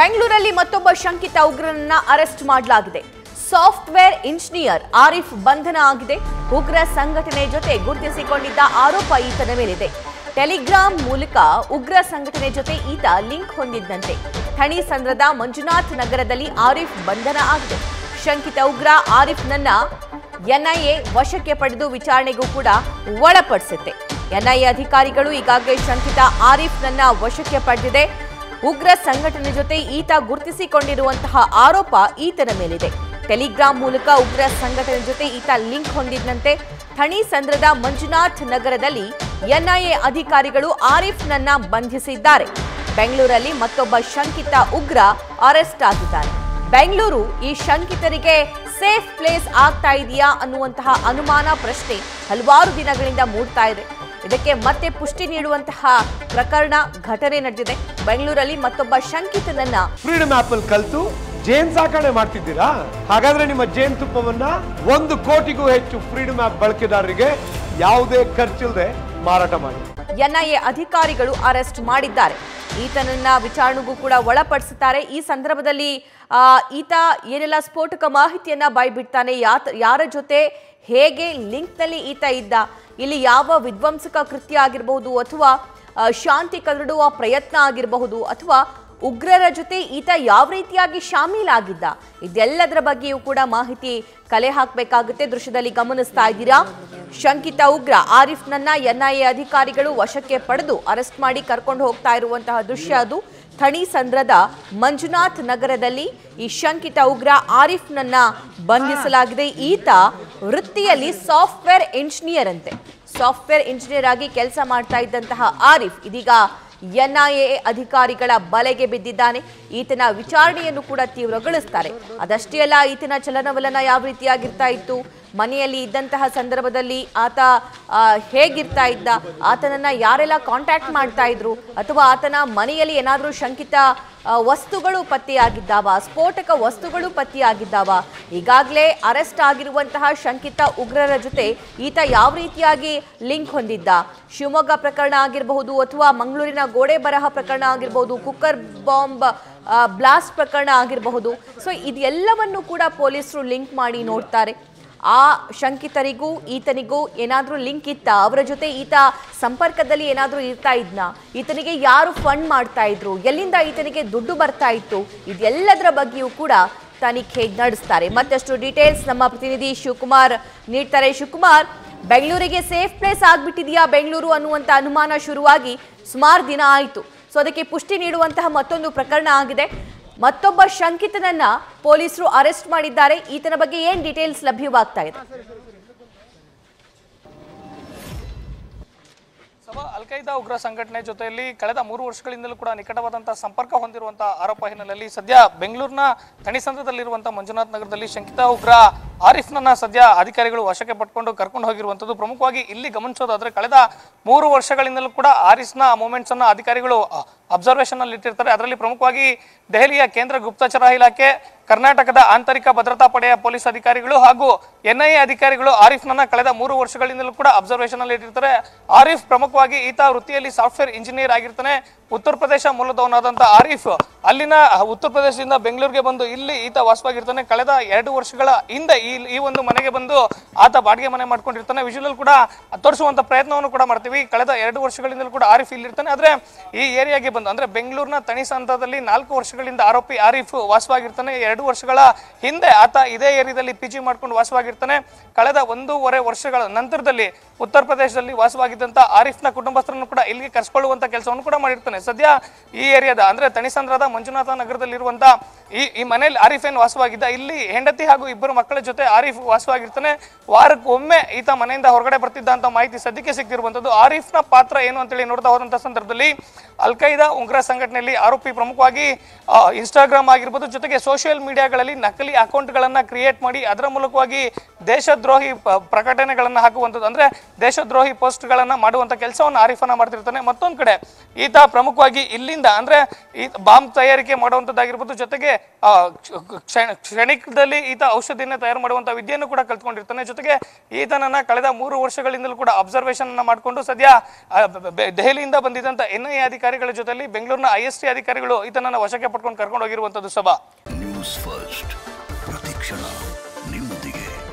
ಬೆಂಗಳೂರಲ್ಲಿ ಮತ್ತೊಬ್ಬ ಶಂಕಿತ ಉಗ್ರನನ್ನ ಅರೆಸ್ಟ್ ಮಾಡಲಾಗಿದೆ ಸಾಫ್ಟ್ವೇರ್ ಇಂಜಿನಿಯರ್ ಆರಿಫ್ ಬಂಧನ ಆಗಿದೆ ಉಗ್ರ ಸಂಘಟನೆ ಜೊತೆ ಗುರುತಿಸಿಕೊಂಡಿದ್ದ ಆರೋಪ ಈತನ ಮೇಲಿದೆ ಟೆಲಿಗ್ರಾಮ್ ಮೂಲಕ ಉಗ್ರ ಸಂಘಟನೆ ಜೊತೆ ಈತ ಲಿಂಕ್ ಹೊಂದಿದ್ದಂತೆ ಥಣಿ ಸಂದ್ರದ ಮಂಜುನಾಥ್ ನಗರದಲ್ಲಿ ಆರಿಫ್ ಬಂಧನ ಆಗಿದೆ ಶಂಕಿತ ಉಗ್ರ ಆರಿಫ್ನನ್ನ ಎನ್ಐಎ ವಶಕ್ಕೆ ಪಡೆದು ವಿಚಾರಣೆಗೂ ಕೂಡ ಒಳಪಡಿಸುತ್ತೆ ಎನ್ಐಎ ಅಧಿಕಾರಿಗಳು ಈಗಾಗಲೇ ಶಂಕಿತ ಆರಿಫ್ನನ್ನ ವಶಕ್ಕೆ ಪಡೆದಿದೆ ಉಗ್ರ ಸಂಘಟನೆ ಜೊತೆ ಈತ ಗುರುತಿಸಿಕೊಂಡಿರುವಂತಹ ಆರೋಪ ಈತನ ಮೇಲಿದೆ ಟೆಲಿಗ್ರಾಮ್ ಮೂಲಕ ಉಗ್ರ ಸಂಘಟನೆ ಜೊತೆ ಈತ ಲಿಂಕ್ ಹೊಂದಿದ್ದಂತೆ ಥಣಿ ಸಂದ್ರದ ಮಂಜುನಾಥ್ ನಗರದಲ್ಲಿ ಎನ್ಐಎ ಅಧಿಕಾರಿಗಳು ಆರಿಫ್ನನ್ನ ಬಂಧಿಸಿದ್ದಾರೆ ಬೆಂಗಳೂರಲ್ಲಿ ಮತ್ತೊಬ್ಬ ಶಂಕಿತ ಉಗ್ರ ಅರೆಸ್ಟ್ ಆಗಿದ್ದಾರೆ ಬೆಂಗಳೂರು ಈ ಶಂಕಿತರಿಗೆ ಸೇಫ್ ಪ್ಲೇಸ್ ಆಗ್ತಾ ಇದೆಯಾ ಅನ್ನುವಂತಹ ಅನುಮಾನ ಪ್ರಶ್ನೆ ಹಲವಾರು ದಿನಗಳಿಂದ ಮೂಡ್ತಾ ಇದೆ ಇದಕ್ಕೆ ಮತ್ತೆ ಪುಷ್ಟಿ ನೀಡುವಂತಹ ಪ್ರಕರಣ ಘಟನೆ ನಡೆದಿದೆ ಬೆಂಗಳೂರಲ್ಲಿ ಮತ್ತೊಬ್ಬ ಶಂಕಿತನನ್ನ ಫ್ರೀಡಮ್ ಆಪ್ ಅಲ್ಲಿ ಕಲ್ತು ಜೇನ್ ಸಾಕಣೆ ಮಾಡ್ತಿದ್ದೀರಾ ಹಾಗಾದ್ರೆ ನಿಮ್ಮ ಜೇನ್ ತುಪ್ಪವನ್ನ ಒಂದು ಕೋಟಿಗೂ ಹೆಚ್ಚು ಫ್ರೀಡಮ್ ಆಪ್ ಬಳಕೆದಾರರಿಗೆ ಯಾವುದೇ ಖರ್ಚಿಲ್ಲದೆ ಮಾರಾಟ ಮಾಡಿ ಎನ್ಐಎ ಅಧಿಕಾರಿಗಳು ಅರೆಸ್ಟ್ ಮಾಡಿದ್ದಾರೆ ಈತನನ್ನ ವಿಚಾರಣೆಗೂ ಕೂಡ ಒಳಪಡಿಸುತ್ತಾರೆ ಈ ಸಂದರ್ಭದಲ್ಲಿ ಆ, ಈತ ಏನೆಲ್ಲ ಸ್ಫೋಟಕ ಮಾಹಿತಿಯನ್ನ ಬಾಯ್ಬಿಡ್ತಾನೆ ಯಾತ ಯಾರ ಜೊತೆ ಹೇಗೆ ಲಿಂಕ್ನಲ್ಲಿ ಈತ ಇದ್ದ ಇಲ್ಲಿ ಯಾವ ವಿಧ್ವಂಸಕ ಕೃತ್ಯ ಆಗಿರಬಹುದು ಅಥವಾ ಆ, ಶಾಂತಿ ಕದಡುವ ಪ್ರಯತ್ನ ಆಗಿರಬಹುದು ಅಥವಾ ಉಗ್ರರ ಜೊತೆ ಈತ ಯಾವ ರೀತಿಯಾಗಿ ಶಾಮೀಲಾಗಿದ್ದ ಇದೆಲ್ಲದರ ಬಗ್ಗೆಯೂ ಕೂಡ ಮಾಹಿತಿ ಕಲೆ ಹಾಕಬೇಕಾಗುತ್ತೆ ದೃಶ್ಯದಲ್ಲಿ ಗಮನಿಸ್ತಾ ಇದ್ದೀರಾ ಶಂಕಿತ ಉಗ್ರ ಆರಿಫ್ನನ್ನ ಎನ್ಐಎ ಅಧಿಕಾರಿಗಳು ವಶಕ್ಕೆ ಪಡೆದು ಅರೆಸ್ಟ್ ಮಾಡಿ ಕರ್ಕೊಂಡು ಹೋಗ್ತಾ ಇರುವಂತಹ ದೃಶ್ಯ ಅದು ಥಣಿ ಸಂದ್ರದ ಮಂಜುನಾಥ್ ನಗರದಲ್ಲಿ ಈ ಶಂಕಿತ ಉಗ್ರ ಆರಿಫ್ನನ್ನ ಬಂಧಿಸಲಾಗಿದೆ ಈತ ವೃತ್ತಿಯಲ್ಲಿ ಸಾಫ್ಟ್ವೇರ್ ಇಂಜಿನಿಯರ್ ಅಂತೆ ಸಾಫ್ಟ್ವೇರ್ ಇಂಜಿನಿಯರ್ ಆಗಿ ಕೆಲಸ ಮಾಡ್ತಾ ಇದ್ದಂತಹ ಆರಿಫ್ ಇದೀಗ ಎನ್ಐಎ ಅಧಿಕಾರಿಗಳ ಬಲೆಗೆ ಬಿದ್ದಿದ್ದಾನೆ ಈತನ ವಿಚಾರಣೆಯನ್ನು ಕೂಡ ತೀವ್ರಗೊಳಿಸ್ತಾರೆ ಅದಷ್ಟೇ ಅಲ್ಲ ಈತನ ಚಲನವಲನ ಯಾವ ರೀತಿಯಾಗಿರ್ತಾ ಇತ್ತು ಮನೆಯಲ್ಲಿ ಇದ್ದಂತಹ ಸಂದರ್ಭದಲ್ಲಿ ಆತ ಆ, ಹೇಗಿರ್ತಾ ಇದ್ದ ಆತನನ್ನ ಯಾರೆಲ್ಲ ಕಾಂಟ್ಯಾಕ್ಟ್ ಮಾಡ್ತಾ ಇದ್ರು ಅಥವಾ ಆತನ ಮನೆಯಲ್ಲಿ ಏನಾದರೂ ಶಂಕಿತ ಆ, ವಸ್ತುಗಳು ಪತ್ತೆಯಾಗಿದ್ದಾವ ಸ್ಫೋಟಕ ವಸ್ತುಗಳು ಪತ್ತೆಯಾಗಿದ್ದಾವ ಈಗಾಗಲೇ ಅರೆಸ್ಟ್ ಆಗಿರುವಂತಹ ಶಂಕಿತ ಉಗ್ರರ ಜೊತೆ ಈತ ಯಾವ ರೀತಿಯಾಗಿ ಲಿಂಕ್ ಹೊಂದಿದ್ದ ಶಿವಮೊಗ್ಗ ಪ್ರಕರಣ ಆಗಿರಬಹುದು ಅಥವಾ ಮಂಗಳೂರಿನ ಗೋಡೆ ಬರಹ ಪ್ರಕರಣ ಆಗಿರಬಹುದು ಕುಕ್ಕರ್ ಬಾಂಬ್ ಬ್ಲಾಸ್ಟ್ ಪ್ರಕರಣ ಆಗಿರಬಹುದು ಸೊ ಇದೆಲ್ಲವನ್ನು ಕೂಡ ಪೊಲೀಸರು ಲಿಂಕ್ ಮಾಡಿ ನೋಡ್ತಾರೆ ಆ ಶಂಕಿತರಿಗೂ ಈತನಿಗೂ ಏನಾದರೂ ಲಿಂಕ್ ಇತ್ತ ಅವರ ಜೊತೆ ಈತ ಸಂಪರ್ಕದಲ್ಲಿ ಏನಾದರೂ ಇರ್ತಾ ಇದ್ನ ಈತನಿಗೆ ಯಾರು ಫಂಡ್ ಮಾಡ್ತಾ ಇದ್ರು ಎಲ್ಲಿಂದ ಈತನಿಗೆ ದುಡ್ಡು ಬರ್ತಾ ಇತ್ತು ಇದೆಲ್ಲದರ ಬಗ್ಗೆಯೂ ಕೂಡ ತನಿಖೆ ನಡೆಸ್ತಾರೆ ಮತ್ತಷ್ಟು ಡೀಟೇಲ್ಸ್ ನಮ್ಮ ಪ್ರತಿನಿಧಿ ಶಿವಕುಮಾರ್ ನೀಡ್ತಾರೆ ಶಿವಕುಮಾರ್ ಬೆಂಗಳೂರಿಗೆ ಸೇಫ್ ಪ್ಲೇಸ್ ಆಗ್ಬಿಟ್ಟಿದೆಯಾ ಬೆಂಗಳೂರು ಅನ್ನುವಂಥ ಅನುಮಾನ ಶುರುವಾಗಿ ಸುಮಾರು ದಿನ ಆಯಿತು ಸೊ ಅದಕ್ಕೆ ಪುಷ್ಟಿ ನೀಡುವಂತಹ ಮತ್ತೊಂದು ಪ್ರಕರಣ ಆಗಿದೆ ಮತ್ತೊಬ್ಬ ಶಂಕಿತನನ್ನ ಪೊಲೀಸರು ಅರೆಸ್ಟ್ ಮಾಡಿದ್ದಾರೆ ಈತನ ಬಗ್ಗೆ ಏನ್ ಡೀಟೇಲ್ಸ್ ಲಭ್ಯವಾಗ್ತಾ ಇದೆ ಸಭಾ ಅಲ್ಖೈದಾ ಉಗ್ರ ಸಂಘಟನೆ ಜೊತೆಯಲ್ಲಿ ಕಳೆದ ಮೂರು ವರ್ಷಗಳಿಂದಲೂ ಕೂಡ ನಿಕಟವಾದಂತಹ ಸಂಪರ್ಕ ಹೊಂದಿರುವಂತಹ ಆರೋಪ ಹಿನ್ನೆಲೆಯಲ್ಲಿ ಸದ್ಯ ಬೆಂಗಳೂರಿನ ತಣಿಸಂದ್ರದಲ್ಲಿರುವಂತಹ ಮಂಜುನಾಥ್ ನಗರದಲ್ಲಿ ಶಂಕಿತ ಉಗ್ರ ಆರಿಫ್ನನ್ನ ಸದ್ಯ ಅಧಿಕಾರಿಗಳು ವಶಕ್ಕೆ ಪಟ್ಕೊಂಡು ಕರ್ಕೊಂಡು ಹೋಗಿರುವಂತದ್ದು ಪ್ರಮುಖವಾಗಿ ಇಲ್ಲಿ ಗಮನಿಸೋದಾದ್ರೆ ಕಳೆದ ಮೂರು ವರ್ಷಗಳಿಂದಲೂ ಕೂಡ ಆರಿಸ್ನ ಮೂಮೆಂಟ್ಸ್ ಅನ್ನ ಅಧಿಕಾರಿಗಳು ಅಬ್ಸರ್ವೇಷನ್ ಅಲ್ಲಿ ಇಟ್ಟಿರ್ತಾರೆ ಅದರಲ್ಲಿ ಪ್ರಮುಖವಾಗಿ ದೆಹಲಿಯ ಕೇಂದ್ರ ಗುಪ್ತಚರ ಇಲಾಖೆ ಕರ್ನಾಟಕದ ಆಂತರಿಕ ಭದ್ರತಾ ಪಡೆಯ ಪೊಲೀಸ್ ಅಧಿಕಾರಿಗಳು ಹಾಗೂ ಎನ್ಐಎ ಅಧಿಕಾರಿಗಳು ಆರಿಫ್ನನ್ನ ಕಳೆದ ಮೂರು ವರ್ಷಗಳಿಂದಲೂ ಕೂಡ ಅಬ್ಸರ್ವೇಷನ್ ಅಲ್ಲಿ ಇಟ್ಟಿರ್ತಾರೆ ಆರಿಫ್ ಪ್ರಮುಖವಾಗಿ ಈತ ವೃತ್ತಿಯಲ್ಲಿ ಸಾಫ್ಟ್ವೇರ್ ಇಂಜಿನಿಯರ್ ಆಗಿರ್ತಾನೆ ಉತ್ತರ ಪ್ರದೇಶ ಮೂಲದವನಾದಂತ ಆರಿಫ್ ಅಲ್ಲಿನ ಉತ್ತರ ಪ್ರದೇಶದಿಂದ ಬೆಂಗಳೂರಿಗೆ ಬಂದು ಇಲ್ಲಿ ಈತ ವಾಸವಾಗಿರ್ತಾನೆ ಕಳೆದ ಎರಡು ವರ್ಷಗಳ ಹಿಂದೆ ಈ ಈ ಒಂದು ಮನೆಗೆ ಬಂದು ಆತ ಬಾಡಿಗೆ ಮನೆ ಮಾಡ್ಕೊಂಡಿರ್ತಾನೆ ವಿಜುವಲ್ ಕೂಡ ತೋರಿಸುವಂತ ಪ್ರಯತ್ನವನ್ನು ಕೂಡ ಮಾಡ್ತೀವಿ ಕಳೆದ ಎರಡು ವರ್ಷಗಳಿಂದಲೂ ಕೂಡ ಆರಿಫ್ ಇಲ್ಲಿರ್ತಾನೆ ಆದ್ರೆ ಈ ಏರಿಯಾಗೆ ಬಂದು ಅಂದ್ರೆ ಬೆಂಗಳೂರಿನ ತಣಿಸಂತದಲ್ಲಿ ನಾಲ್ಕು ವರ್ಷಗಳಿಂದ ಆರೋಪಿ ಆರಿಫ್ ವಾಸವಾಗಿರ್ತಾನೆ ಎರಡು ವರ್ಷಗಳ ಹಿಂದೆ ಆತ ಇದೇ ಏರಿಯಾದಲ್ಲಿ ಪಿ ಜಿ ಮಾಡ್ಕೊಂಡು ವಾಸವಾಗಿರ್ತಾನೆ ಕಳೆದ ಒಂದೂವರೆ ವರ್ಷಗಳ ನಂತರದಲ್ಲಿ ಉತ್ತರ ಪ್ರದೇಶದಲ್ಲಿ ವಾಸವಾಗಿದ್ದಂತ ಆರಿಫ್ನ ಕುಟುಂಬಸ್ಥರನ್ನು ಕೂಡ ಇಲ್ಲಿಗೆ ಕರ್ಸ್ಕೊಳ್ಳುವಂತ ಕೆಲಸವನ್ನು ಕೂಡ ಮಾಡಿರ್ತಾನೆ ಸದ್ಯ ಈ ಏರಿಯಾದ ಅಂದ್ರೆ ತಣಿಸಂದ್ರದ ಮಂಜುನಾಥ ನಗರದಲ್ಲಿರುವಂತ ಈ ಈ ಮನೆಯಲ್ಲಿ ಆರಿಫ್ ಏನು ವಾಸವಾಗಿದ್ದ ಇಲ್ಲಿ ಹೆಂಡತಿ ಹಾಗೂ ಇಬ್ಬರು ಮಕ್ಕಳ ಜೊತೆ ಆರಿಫ್ ವಾಸವಾಗಿರ್ತಾನೆ ವಾರಕ್ಕೆ ಒಮ್ಮೆ ಈತ ಮನೆಯಿಂದ ಹೊರಗಡೆ ಬರ್ತಿದ್ದ ಅಂತ ಮಾಹಿತಿ ಸದ್ಯಕ್ಕೆ ಸಿಗ್ತಿರುವಂತದ್ದು ಆರಿಫ್ನ ಪಾತ್ರ ಏನು ಅಂತೇಳಿ ನೋಡ್ತಾ ಹೋದಂತ ಸಂದರ್ಭದಲ್ಲಿ ಅಲ್ಖೈದಾ ಉಗ್ರ ಸಂಘಟನೆಯಲ್ಲಿ ಆರೋಪಿ ಪ್ರಮುಖವಾಗಿ ಇನ್ಸ್ಟಾಗ್ರಾಮ್ ಆಗಿರ್ಬೋದು ಜೊತೆಗೆ ಸೋಷಿಯಲ್ ಮೀಡಿಯಾಗಳಲ್ಲಿ ನಕಲಿ ಅಕೌಂಟ್ಗಳನ್ನ ಕ್ರಿಯೇಟ್ ಮಾಡಿ ಅದರ ಮೂಲಕವಾಗಿ ದೇಶದ್ರೋಹಿ ಪ- ಪ್ರಕಟಣೆಗಳನ್ನ ಹಾಕುವಂಥದ್ದು ಅಂದ್ರೆ ದೇಶದ್ರೋಹಿ ಪೋಸ್ಟ್ಗಳನ್ನ ಮಾಡುವಂತ ಕೆಲಸವನ್ನು ಆರಿಫನ ಮಾಡ್ತಿರ್ತಾನೆ ಮತ್ತೊಂದು ಕಡೆ ಈತ ಪ್ರಮುಖ ಪ್ರಮುಖವಾಗಿ ಇಲ್ಲಿಂದ ಅಂದ್ರೆ ಈ ಬಾಂಬ್ ತಯಾರಿಕೆ ಮಾಡುವಂತದ್ದಾಗಿರ್ಬೋದು ಜೊತೆಗೆ ಆ, ಕ್ಷ- ಕ್ಷಣ- ಕ್ಷಣಿಕದಲ್ಲಿ ಈತ ಔಷಧಿಯನ್ನ ತಯಾರು ಮಾಡುವಂತ ವಿದ್ಯೆಯನ್ನು ಕೂಡ ಕಲ್ತ್ಕೊಂಡಿರ್ತಾನೆ ಜೊತೆಗೆ ಈತನನ್ನ ಕಳೆದ ಮೂರು ವರ್ಷಗಳಿಂದಲೂ ಕೂಡ ಅಬ್ಸರ್ವೇಷನ್ ಅನ್ನ ಮಾಡಿಕೊಂಡು ಸದ್ಯ ಆ, ಬ- ಬ- ದೆಹಲಿಯಿಂದ ಬಂದಿದ್ದಂತ ಎನ್ ಐ ಅಧಿಕಾರಿಗಳ ಜೊತೆಲಿ ಬೆಂಗಳೂರಿನ ಐ ಎಸ್ ಟಿ ಅಧಿಕಾರಿಗಳು ಈತನನ್ನ ವಶಕ್ಕೆ ಪಡ್ಕೊಂಡು ಕರ್ಕೊಂಡು ಹೋಗಿರುವಂತದ್ದು ಸಭಾ ನ್ಯೂಸ್ ಫಸ್ಟ್ ಪ್ರತಿಕ್ಷಣ ನಿಮ್ಮೊಂದಿಗೆ